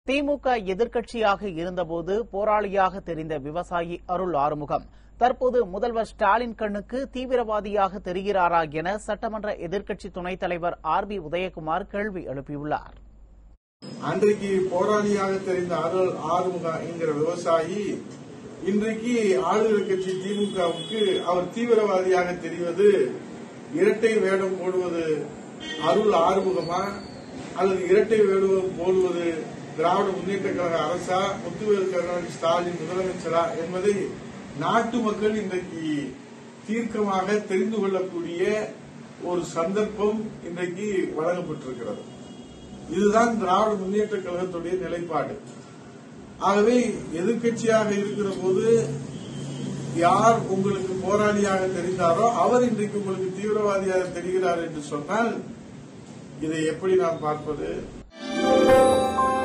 திமுக எதிர்க்கட்சியாக இருந்தபோது போராளியாக தெரிந்த விவசாயி அருள் ஆறுமுகம் தற்போது முதல்வர் ஸ்டாலின் கண்ணுக்கு தீவிரவாதியாக தெரிகிறாரா என சட்டமன்ற எதிர்க்கட்சி துணைத் தலைவர் ஆர் பி உதயகுமார் கேள்வி எழுப்பியுள்ளார் அன்றைக்கு போராளியாக தெரிந்த அருள் ஆறுமுக என்கிற விவசாயி இன்றைக்கு ஆளுநர் கட்சி திமுகவுக்கு அவர் தீவிரவாதியாக தெரிவது இரட்டை வேடம் போடுவது அருள் ஆறுமுகமா அல்லது இரட்டை வேடம் போடுவது திராவிட முன்னேற்ற கழக அரசா முத்துவேல் கருணாநிதி ஸ்டாலின் முதலமைச்சரா என்பதை நாட்டு மக்கள் இன்றைக்கு தீர்க்கமாக தெரிந்து கொள்ளக்கூடிய ஒரு சந்தர்ப்பம் இன்றைக்கு வழங்கப்பட்டிருக்கிறது இதுதான் திராவிட முன்னேற்ற கழகத்துடைய நிலைப்பாடு ஆகவே எதிர்க்கட்சியாக இருக்கிற போது யார் உங்களுக்கு போராளியாக தெரிந்தாரோ அவர் இன்றைக்கு உங்களுக்கு தீவிரவாதியாக தெரிகிறார் என்று சொன்னால் இதை எப்படி நாம் பார்ப்பது